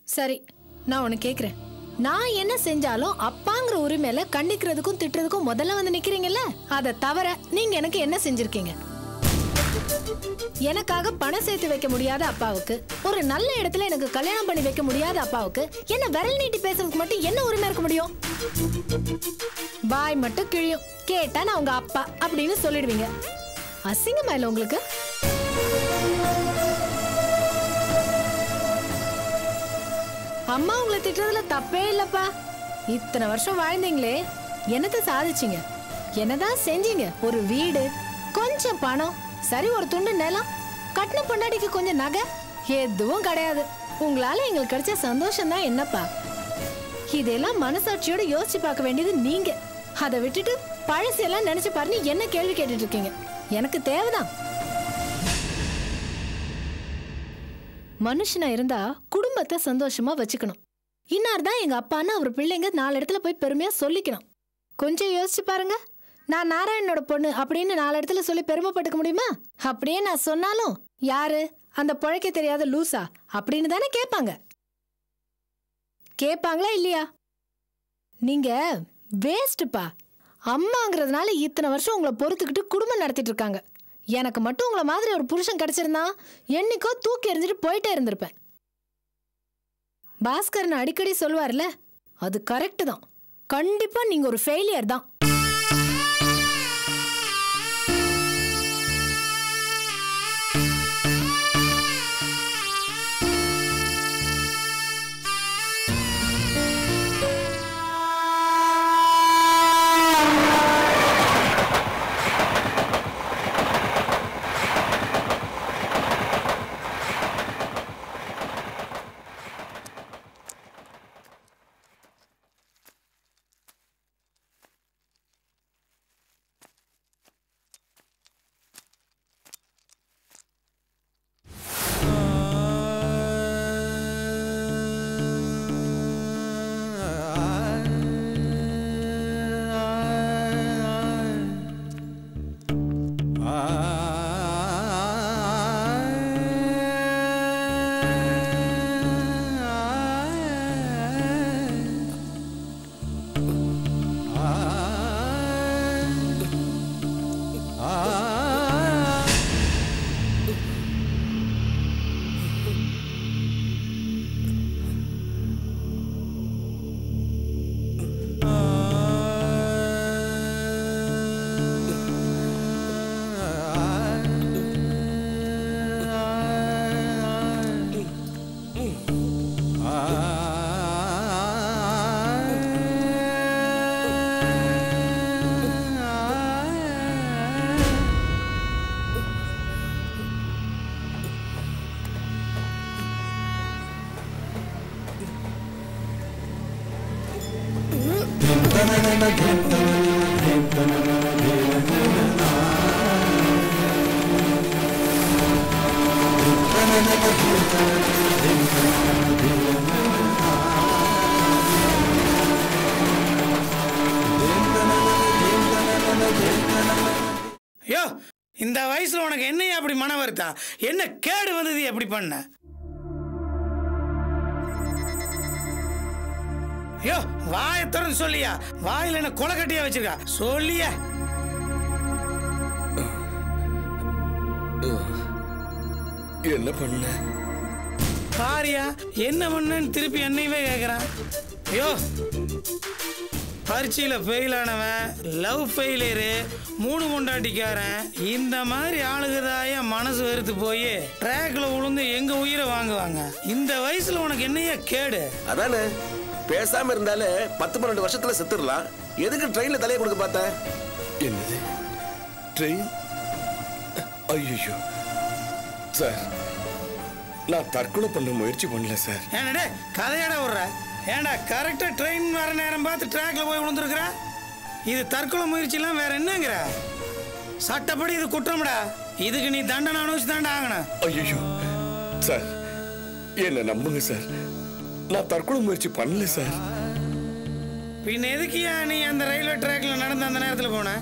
சரி நான் உனக்கு கேக்குறேன் நான் என்ன செஞ்சாலும் அப்பாங்கிற உரிமையில கண்டிக்கிறதுக்கும் திட்டுறதுக்கும் முதல்ல வந்து நிக்கிறீங்கல்ல அதை தவிர நீங்க எனக்கு என்ன செஞ்சிருக்கீங்க எனக்காக பணம் சேர்த்து வைக்க முடியாத அப்பாவுக்கு ஒரு நல்ல இடத்துல எனக்கு கல்யாணம் பண்ணி வைக்க முடியாத அப்பாவுக்கு என்ன விரல் நீட்டி பேசுறதுக்கு மட்டும் என்ன உரிமை இருக்க முடியும் பாய் மட்டும் கிழியும் கேட்டா நான் உங்க அப்பா அப்படின்னு சொல்லிடுவீங்க அசிங்கமா இல்ல உங்களுக்கு அம்மா உங்களை திட்டுறதுல தப்பே இல்லப்பா இத்தனை வருஷம் வாழ்ந்தீங்களே என்னத்த சாதிச்சீங்க என்னதான் செஞ்சீங்க ஒரு வீடு கொஞ்சம் பணம் சரி ஒரு துண்டு நிலம் கட்டின பொண்டாட்டிக்கு கொஞ்சம் நகை எதுவும் கிடையாது உங்களால எங்களுக்கு கிடைச்ச சந்தோஷம் தான் என்னப்பா இதெல்லாம் மனசாட்சியோட யோசிச்சு பார்க்க வேண்டியது நீங்க அதை விட்டுட்டு பழசெல்லாம் நினைச்சு பாருன்னு என்ன கேள்வி கேட்டுட்டு இருக்கீங்க எனக்கு தேவைதான் மனுஷனா இருந்தா குடும்பத்தை சந்தோஷமா வச்சுக்கணும் இன்னார் தான் எங்க அப்பான்னு அவர் பிள்ளைங்க நாலு இடத்துல போய் பெருமையா சொல்லிக்கணும் கொஞ்சம் யோசிச்சு பாருங்க நான் நாராயணனோட பொண்ணு அப்படின்னு நாலு இடத்துல சொல்லி பெருமைப்பட்டுக்க முடியுமா அப்படியே நான் சொன்னாலும் யாரு அந்த பொழைக்க தெரியாத லூசா அப்படின்னு தானே கேட்பாங்க கேட்பாங்களா இல்லையா நீங்க வேஸ்ட்டுப்பா அம்மாங்கிறதுனால இத்தனை வருஷம் உங்களை பொறுத்துக்கிட்டு குடும்பம் நடத்திட்டு இருக்காங்க எனக்கு மட்டும் உங்களை மாதிரி ஒரு புருஷன் கிடைச்சிருந்தா என்னைக்கோ தூக்கி எறிஞ்சிட்டு போயிட்டே இருந்திருப்பேன் பாஸ்கரன் அடிக்கடி சொல்லுவார்ல அது கரெக்ட் தான் கண்டிப்பா நீங்க ஒரு ஃபெயிலியர் தான் ஐயோ இந்த வயசுல உனக்கு என்னையா அப்படி மன வருத்தா என்ன கேடு வந்தது எப்படி பண்ண ஐயோ வாயை திறந்து சொல்லியா வாயில என்ன கொலை கட்டியா வச்சிருக்கா சொல்லியா என்ன பண்ண பாரியா என்ன பண்ணன்னு திருப்பி என்னையவே கேட்குறான் ஐயோ பரீட்சையில் ஃபெயில் ஆனவன் லவ் ஃபெயிலியரு மூணு கொண்டாட்டிக்காரன் இந்த மாதிரி ஆளுகதாய மனசு வெறுத்து போய் ட்ராக்ல விழுந்து எங்க உயிரை வாங்குவாங்க இந்த வயசுல உனக்கு என்னையா கேடு அதானே பேசாம இருந்தாலே பத்து பன்னெண்டு வருஷத்துல செத்துடலாம் எதுக்கு ட்ரெயின்ல தலையை கொடுக்க பார்த்த என்னது ட்ரெயின் ஐயோ சார் நான் தற்கொலை பண்ண முயற்சி பண்ணல சார் ஏன்னடே கதையாட விடுற ஏன்டா கரெக்டா ட்ரெயின் வர நேரம் பார்த்து ட்ராக்ல போய் விழுந்துருக்குற இது தற்கொலை முயற்சிலாம் வேற என்னங்கிற சட்டப்படி இது குற்றம்டா இதுக்கு நீ தண்டனை அனுபவிச்சு தாண்டா ஆகணும் ஐயோ சார் என்ன நம்புங்க சார் நான் தற்கொலை முயற்சி பண்ணல சார் பின்ன எதுக்குயா நீ அந்த ரயில்வே ட்ராக்ல நடந்து அந்த நேரத்துல போன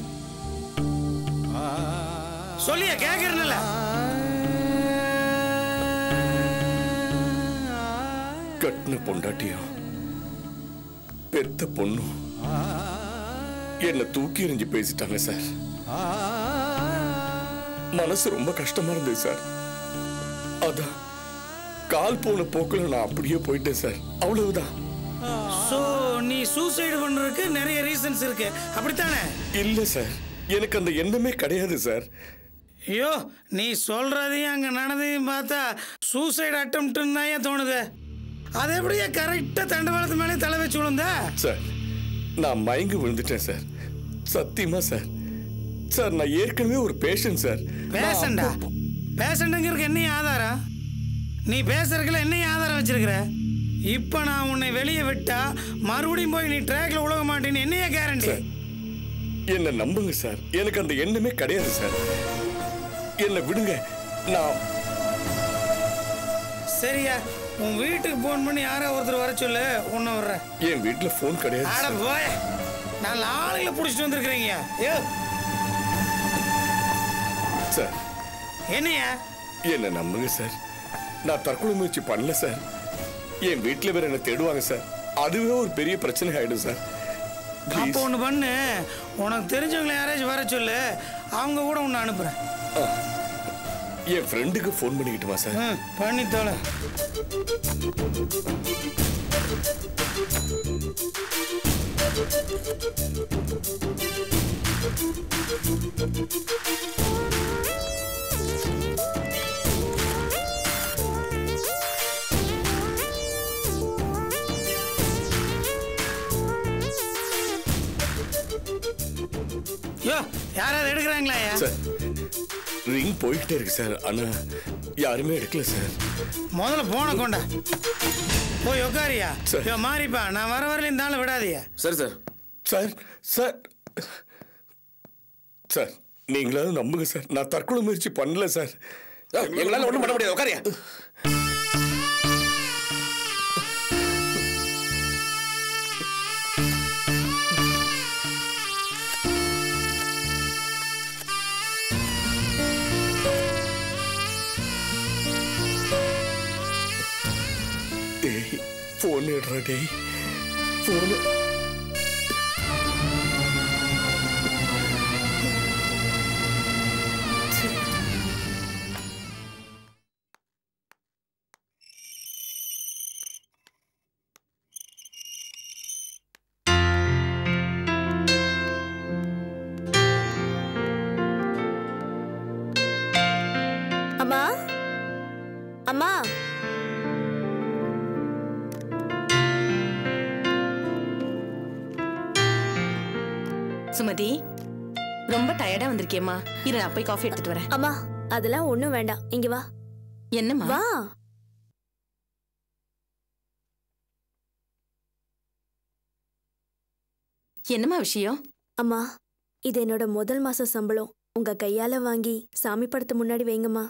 சொல்லியா கேக்குறேன்ல கட்டின பொண்டாட்டியும் பெத்த பொண்ணும் என்னை தூக்கி எறிஞ்சு பேசிட்டாங்க சார் மனசு ரொம்ப கஷ்டமா இருந்தது சார் அதான் கால் போன போக்குல நான் அப்படியே போயிட்டேன் சார் அவ்வளவுதான் ஸோ நீ சூசைடு பண்றதுக்கு நிறைய ரீசன்ஸ் இருக்கு அப்படித்தானே இல்ல சார் எனக்கு அந்த எண்ணமே கிடையாது சார் ஐயோ நீ சொல்றதையும் அங்க நடந்ததையும் பார்த்தா சூசைடு அட்டம்ப்ட்னு தான் ஏன் தோணுது அது எப்படியே கரெக்டா தண்டவாளத்து மேலே தலை வச்சு விழுந்த சார் நான் மயங்கி விழுந்துட்டேன் சார் சத்தியமா சார் சார் நான் ஏற்கனவே ஒரு பேஷண்ட் சார் நான் பேசண்டா அப்போ- பேசண்டுங்கிறதுக்கு என்னையும் ஆதாரம் நீ பேசுறதுக்குள்ள என்னையும் ஆதாரம் வச்சிருக்கிற இப்போ நான் உன்னை வெளியே விட்டா மறுபடியும் போய் நீ ட்ராக்ல உழக மாட்டேன்னு என்னைய கேரண்டி சார் என்ன நம்புங்க சார் எனக்கு அந்த எண்ணமே கிடையாது சார் என்னை விடுங்க நான் சரியா உன் வீட்டுக்கு ஃபோன் பண்ணி யாரோ ஒருத்தர் வர சொல்லு உன்னை வர்றேன் என் வீட்டுல போன் கிடையாது ஆட சார். போய நான் ஆளுங்களை பிடிச்சிட்டு வந்திருக்கிறீங்க ஐயோ சார் என்னையா என்ன நம்புங்க சார் நான் தற்கொலை முயற்சி பண்ணல சார் என் வீட்டுல வேற என்ன தேடுவாங்க சார் அதுவே ஒரு பெரிய பிரச்சனை ஆயிடும் சார் அப்போ Please. ஒன்று பண்ணு உனக்கு தெரிஞ்சவங்களை யாராச்சும் வர சொல்லு அவங்க கூட உன்னை அனுப்புகிறேன் என் ஃப்ரெண்டுக்கு ஃபோன் பண்ணிக்கிட்டுமா சார் ம் பண்ணி தொலை யோ யாராவது எடுக்கிறாங்களா ஐயா சார் ரிங் போய்கிட்டே இருக்கு சார் ஆனா யாருமே எடுக்கல சார் முதல்ல போன கொண்டா போய் உட்காரியா சரி. யோ மாறிப்பா நான் வர வரல இந்த ஆளை விடாதீயா சரி சார் சார் சார் சார் நீங்களாவது நம்புங்க சார் நான் தற்கொலை முயற்சி பண்ணல சார் எங்களால ஒண்ணும் பண்ண முடியாது உட்காரியா டேய் ஃபோன் எடுறா டேய் ஃபோன் அம்மா அம்மா சுமதி ரொம்ப டயர்டா வந்திருக்கியம்மா இரு நான் போய் காஃபி எடுத்துட்டு வரேன் அம்மா அதெல்லாம் ஒண்ணும் வேண்டாம் இங்க வா என்னம்மா வா என்னம்மா விஷயம் அம்மா இது என்னோட முதல் மாச சம்பளம் உங்க கையால வாங்கி சாமி படத்து முன்னாடி வைங்கம்மா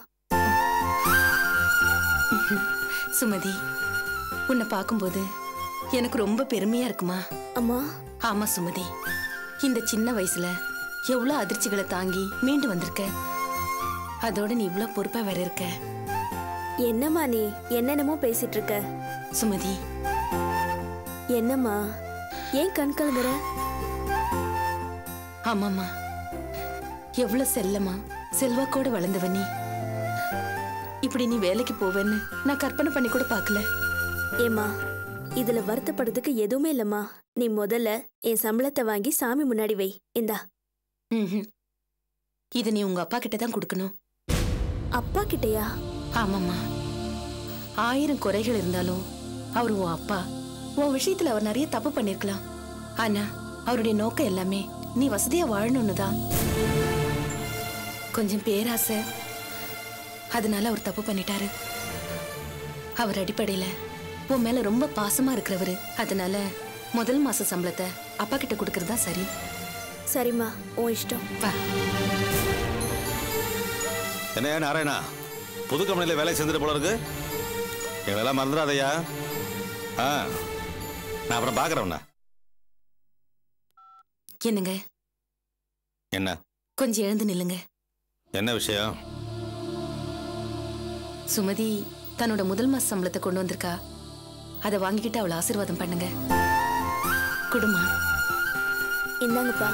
சுமதி உன்னை பார்க்கும்போது எனக்கு ரொம்ப பெருமையா இருக்குமா அம்மா ஆமா சுமதி இந்த சின்ன வயசுல எவ்வளவு அதிர்ச்சிகளை தாங்கி மீண்டு வந்திருக்க அதோட நீ இவ்ளோ பொறுப்பா வேற இருக்க என்னம்மா நீ என்னென்னமோ பேசிட்டு இருக்க சுமதி என்னம்மா ஏன் கண் கலங்குற ஆமாம்மா எவ்வளவு செல்லமா செல்வாக்கோட வளர்ந்தவ நீ இப்படி நீ வேலைக்கு போவேன்னு நான் கற்பனை பண்ணி கூட பார்க்கல ஏம்மா இதுல வருத்தப்படுறதுக்கு எதுவுமே இல்லம்மா நீ முதல்ல என் சம்பளத்தை வாங்கி சாமி முன்னாடி வை இந்தா ம்ஹும். இது நீ உங்க அப்பா கிட்ட தான் கொடுக்கணும் அப்பா கிட்டயா ஆமாம்மா ஆயிரம் குறைகள் இருந்தாலும் அவர் உன் அப்பா உன் விஷயத்துல அவர் நிறைய தப்பு பண்ணிருக்கலாம் ஆனா அவருடைய நோக்கம் எல்லாமே நீ வசதியா வாழணும்னு தான் கொஞ்சம் பேராசை அதனால அவர் தப்பு பண்ணிட்டாரு அவர் அடிப்படையில உன் மேல ரொம்ப பாசமா இருக்கிறவரு அதனால முதல் மாச சம்பளத்தை அப்பா கிட்ட கொடுக்கறதா சரி சரிம்மா உன் இஷ்டம் வா என்னையா நாராயணா புது கம்பெனியில் வேலை செஞ்சுட்டு போல இருக்கு எங்களெல்லாம் மறந்துடாதய்யா ஆ நான் அப்புறம் பார்க்குறேண்ணா என்னங்க என்ன கொஞ்சம் எழுந்து நில்லுங்க என்ன விஷயம் சுமதி தன்னோட முதல் மாச சம்பளத்தை கொண்டு வந்திருக்கா அதை வாங்கிக்கிட்டு அவளை ஆசீர்வாதம் பண்ணுங்க குடுமா இந்தாங்கப்பா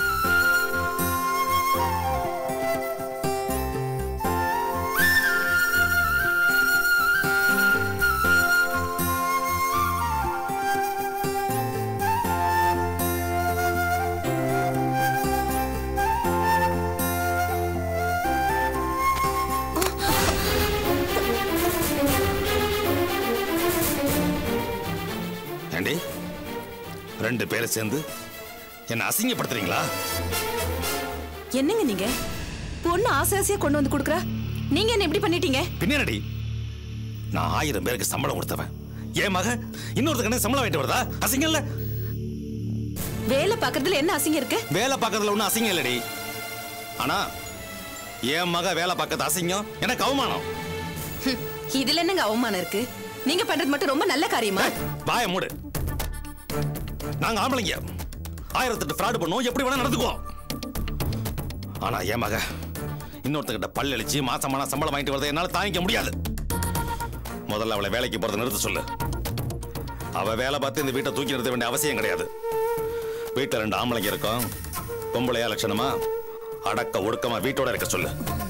ஏண்டி ரெண்டு பேரை சேர்ந்து என்ன அசிங்கப்படுத்துறீங்களா என்னங்க நீங்க பொண்ணு ஆசை ஆசையா கொண்டு வந்து கொடுக்குறா நீங்க என்ன இப்படி பண்ணிட்டீங்க பின்னாடி நான் ஆயிரம் பேருக்கு சம்பளம் கொடுத்தவன் என் மக இன்னொருத்தருக்கு சம்பளம் வாங்கிட்டு வருதா அசிங்கம் இல்ல வேலை பார்க்கறதுல என்ன அசிங்கம் இருக்கு வேலை பார்க்கறதுல ஒன்றும் அசிங்கம் இல்லடி ஆனா என் மக வேலை பார்க்கறது அசிங்கம் எனக்கு அவமானம் ஹம், இதுல என்னங்க அவமானம் இருக்கு நீங்க பண்றது மட்டும் ரொம்ப நல்ல காரியமா வாய மூடு நாங்க ஆம்பளைங்க ஆயிரத்தெட்டு ஃப்ராடு பண்ணுவோம் எப்படி வேணா நடந்துக்குவோம் ஆனா என் மக இன்னொருத்தங்கிட்ட பல்லளிச்சு மாசமான சம்பளம் வாங்கிட்டு வரதை என்னால தாங்கிக்க முடியாது முதல்ல அவளை வேலைக்கு போறதை நிறுத்த சொல்லு அவ வேலை பார்த்து இந்த வீட்டை தூக்கி நிறுத்த வேண்டிய அவசியம் கிடையாது வீட்டுல ரெண்டு ஆம்பளைங்க இருக்கும் பொம்பளையா லட்சணமா அடக்க ஒடுக்கமா வீட்டோட இருக்க சொல்லு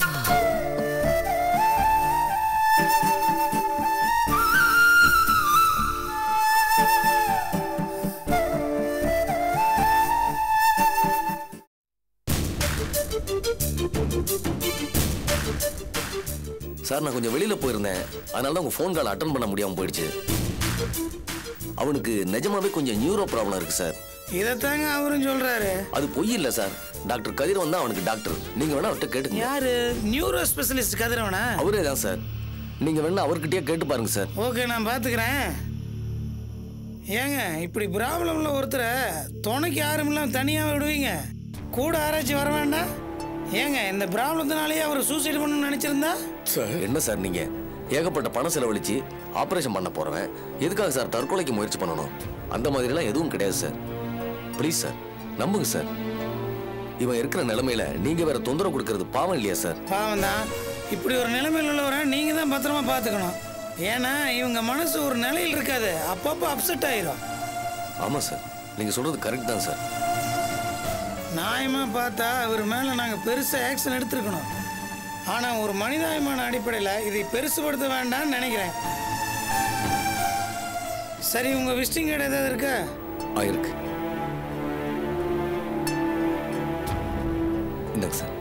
சார் நான் கொஞ்சம் வெளியில போயிருந்தேன் அதனால தான் உங்க ஃபோன் கால் அட்டன் பண்ண முடியாம போயிடுச்சு அவனுக்கு நிஜமாவே கொஞ்சம் நியூரோ ப்ராப்ளம் இருக்கு சார் இதைத்தாங்க அவரும் சொல்றாரு அது பொய் இல்ல சார் டாக்டர் கதிரவன் தான் அவனுக்கு டாக்டர் நீங்க வேணா அவர்கிட்ட கேட்டுங்க யாரு நியூரோ ஸ்பெஷலிஸ்ட் கதிரவனா அவரே தான் சார் நீங்க வேணா அவர்கிட்டயே கேட்டு பாருங்க சார் ஓகே நான் பார்த்துக்கிறேன் ஏங்க இப்படி ப்ராப்ளம்ல ஒருத்தரை துணைக்கு யாரும் இல்லாம தனியாக விடுவீங்க கூட ஆராய்ச்சி வர வேண்டாம் ஏங்க இந்த ப்ராப்ளத்தினாலேயே அவர் சூசைட் பண்ணணும்னு நினச்சிருந்தா என்ன சார் நீங்க ஏகப்பட்ட பணம் செலவழிச்சு ஆபரேஷன் பண்ண போறவன் எதுக்காக சார் தற்கொலைக்கு முயற்சி பண்ணணும் அந்த மாதிரிலாம் எதுவும் கிடையாது சார் ப்ளீஸ் சார் நம்புங்க சார் இவன் இருக்கிற நிலைமையில நீங்க வேற தொந்தரவு கொடுக்கறது பாவம் இல்லையா சார் பாவம் தான் இப்படி ஒரு நிலைமையில் உள்ளவரை நீங்கள் தான் பத்திரமா பார்த்துக்கணும் ஏன்னா இவங்க மனசு ஒரு நிலையில் இருக்காது அப்பப்போ அப்செட் ஆயிரும் ஆமா சார் நீங்க சொல்றது கரெக்ட் தான் சார் நியாயமாக பார்த்தா அவர் மேலே நாங்கள் பெருசாக ஆக்ஷன் எடுத்திருக்கணும் ஆனால் ஒரு மனிதாபிமான அடிப்படையில் இதை பெருசுபடுத்த வேண்டாம்னு நினைக்கிறேன் சரி உங்கள் விசிட்டிங் கார்டு ஏதாவது இருக்கா ஆ இருக்கு இந்தாங்க சார்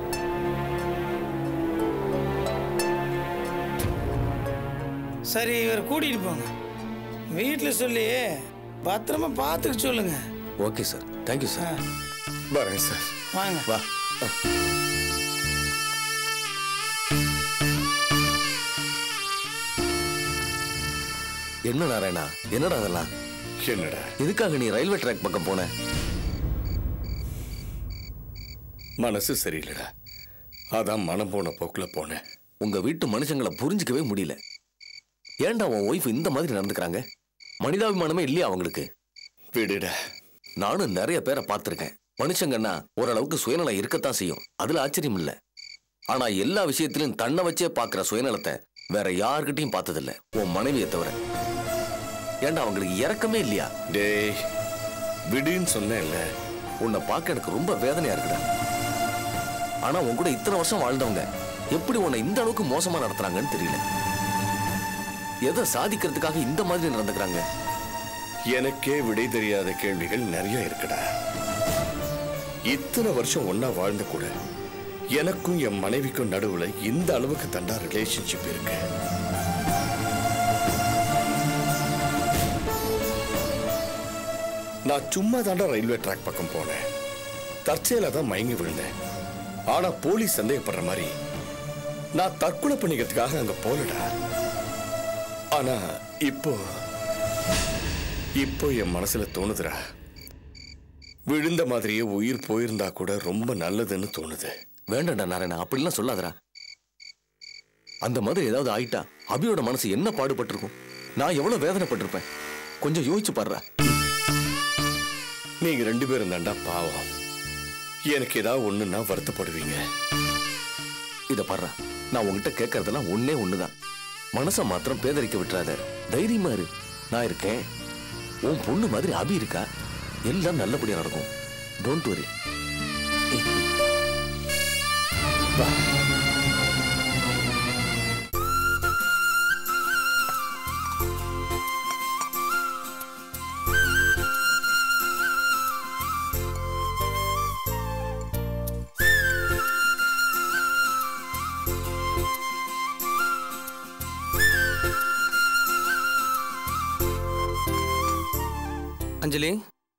சரி இவர் கூட்டிகிட்டு போங்க வீட்டில் சொல்லி பத்திரமா பார்த்துக்க சொல்லுங்க ஓகே சார் தேங்க்யூ ஆ, சார் வரேன் சார் வாங்க வா என்ன நாராயணா என்னடா அதெல்லாம் என்னடா எதுக்காக நீ ரயில்வே ட்ராக் பக்கம் போன மனசு சரியில்லடா அதான் மனம் போன போக்குல போனேன் உங்க வீட்டு மனுஷங்களை புரிஞ்சுக்கவே முடியல ஏன்டா உன் ஒய்ஃப் இந்த மாதிரி நடந்துக்கிறாங்க மனிதாபிமானமே இல்லையா அவங்களுக்கு விடுடா நானும் நிறைய பேரை பார்த்திருக்கேன் மனுஷங்கன்னா ஓரளவுக்கு சுயநலம் இருக்கத்தான் செய்யும் அதுல ஆச்சரியம் இல்ல ஆனா எல்லா விஷயத்திலும் தன்னை வச்சே பார்க்கிற சுயநலத்தை வேற யார்கிட்டயும் பார்த்ததில்ல உன் மனைவியை தவிர ஏன்டா அவங்களுக்கு இறக்கமே இல்லையா டேய் விடுன்னு சொன்னேன்ல உன்னை பார்க்க எனக்கு ரொம்ப வேதனையா இருக்குடா ஆனா உன் கூட இத்தனை வருஷம் வாழ்ந்தவங்க எப்படி உன்னை இந்த அளவுக்கு மோசமா நடத்துறாங்கன்னு தெரியல எதை சாதிக்கிறதுக்காக இந்த மாதிரி நடந்துக்கிறாங்க எனக்கே விடை தெரியாத கேள்விகள் நிறைய இருக்குடா இத்தனை வருஷம் ஒண்ணா வாழ்ந்த கூட எனக்கும் என் மனைவிக்கும் நடுவுல இந்த அளவுக்கு தண்டா ரிலேஷன்ஷிப் இருக்கு நான் சும்மா தாண்டா ரயில்வே ட்ராக் பக்கம் போனேன் தற்செயலா தான் மயங்கி விழுந்தேன் ஆனா போலீஸ் சந்தேகப்படுற மாதிரி நான் தற்கொலை பண்ணிக்கிறதுக்காக அங்க போலடா ஆனா இப்போ இப்போ என் மனசுல தோணுதுடா விழுந்த மாதிரியே உயிர் போயிருந்தா கூட ரொம்ப நல்லதுன்னு தோணுது வேண்டாம்டா நாராயணா அப்படிலாம் சொல்லாதடா அந்த மாதிரி ஏதாவது ஆயிட்டா அபியோட மனசு என்ன பாடுபட்டிருக்கும் நான் எவ்வளவு வேதனைப்பட்டிருப்பேன் கொஞ்சம் யோசிச்சு பாடுறா நீங்க ரெண்டு பேரும் தாண்டா பாவம் எனக்கு ஏதாவது ஒண்ணுன்னா வருத்தப்படுவீங்க இத பாடுறா நான் உன்கிட்ட கேட்கறதெல்லாம் ஒன்னே ஒண்ணுதான் மனசை மாத்திரம் பேதரிக்க விட்டுறாத தைரியமா இரு நான் இருக்கேன் உன் பொண்ணு மாதிரி அபி இருக்கா எல்லாம் நல்லபடியா நடக்கும் டோன்ட் வரி அஞ்சலி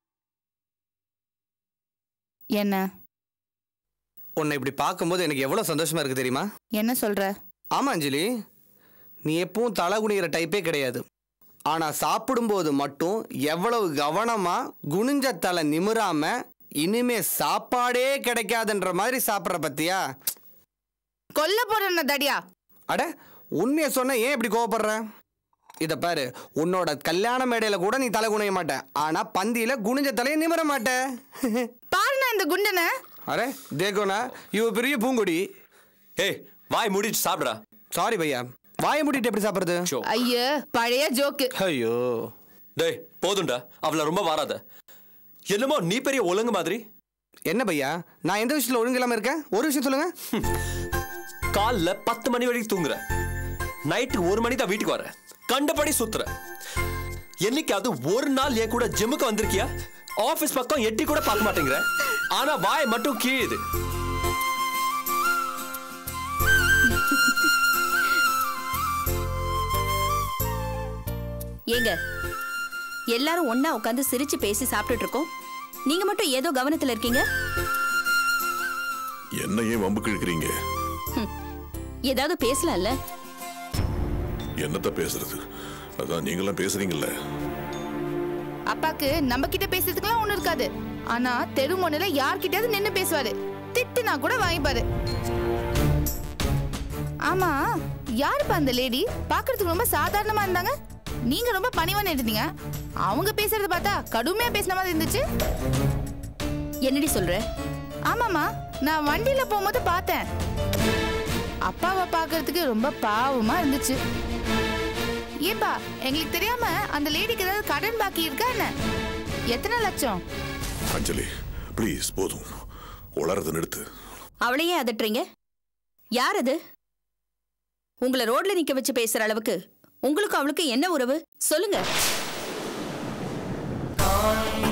என்ன உன்னை இப்படி பார்க்கும்போது எனக்கு எவ்வளோ சந்தோஷமா இருக்கு தெரியுமா என்ன சொல்ற ஆமா அஞ்சலி நீ எப்பவும் தலை குனிகிற டைப்பே கிடையாது ஆனா சாப்பிடும்போது மட்டும் எவ்வளவு கவனமா குனிஞ்ச தலை நிமிராம இனிமே சாப்பாடே கிடைக்காதுன்ற மாதிரி சாப்பிட்ற பத்தியா கொல்ல போறேன்ன தடியா அட உண்மையை சொன்ன ஏன் இப்படி கோவப்படுற இத பாரு உன்னோட கல்யாண மேடையில கூட நீ தலை குனிய மாட்ட ஆனா பந்தியில குனிஞ்ச தலையை நிமிர மாட்ட பாருண்ணா இந்த குண்டனை அரே தேகோனா இவ பெரிய பூங்கொடி ஏய் வாய் மூடிட்டு சாப்பிடுடா சாரி பையா வாயை மூடிட்டு எப்படி சாப்பிடுறது ஷோ ஐயோ பழைய ஜோக்கு ஐயோ டேய் போதும்டா அவள ரொம்ப வாராத என்னமோ நீ பெரிய ஒழுங்கு மாதிரி என்ன பையா நான் எந்த விஷயத்துல ஒழுங்கு இல்லாம இருக்கேன் ஒரு விஷயம் சொல்லுங்க காலைல பத்து மணி வரைக்கும் தூங்குற நைட்டு ஒரு மணி தான் வீட்டுக்கு வர கண்டபடி சுத்துற என்னைக்காவது ஒரு நாள் என் கூட ஜிம்முக்கு வந்திருக்கியா ஆபீஸ் பக்கம் எட்டி கூட பார்க்க மாட்டேங்கிற ஆனா வாய் மட்டும் கீழுது ஏங்க எல்லாரும் ஒண்ணா உட்காந்து சிரிச்சு பேசி சாப்பிட்டுட்டு இருக்கோம் நீங்க மட்டும் ஏதோ கவனத்துல இருக்கீங்க என்ன ஏன் வம்புக்கு இழுக்கிறீங்க ஏதாவது பேசலாம்ல என்னத்த பேசுறது அதான் நீங்களாம் பேசுறீங்கல்ல அப்பாக்கு நம்ம கிட்ட பேசுறதுக்குலாம் ஒண்ணு இருக்காது ஆனா தெரு முனையில யார்கிட்டயாவது நின்னு பேசுவாரு திட்டுனா கூட வாங்கிப்பாரு ஆமா யாருப்பா அந்த லேடி பாக்குறதுக்கு ரொம்ப சாதாரணமா இருந்தாங்க நீங்க ரொம்ப பணிவான இருந்தீங்க அவங்க பேசுறத பார்த்தா கடுமையா பேசின மாதிரி இருந்துச்சு என்னடி சொல்ற ஆமாமா நான் வண்டியில போகும்போது பார்த்தேன் அப்பாவை பார்க்கிறதுக்கு ரொம்ப பாவமா இருந்துச்சு ஏப்பா எங்களுக்கு தெரியாம அந்த லேடிக்கு ஏதாவது கடன் பாக்கி இருக்கா என்ன எத்தனை லட்சம் அஞ்சலி ப்ளீஸ் போதும் உளறத நிறுத்து அவளையே அதட்டுறீங்க யார் அது உங்களை ரோட்ல நிக்க வச்சு பேசுற அளவுக்கு உங்களுக்கு அவளுக்கு என்ன உறவு சொல்லுங்க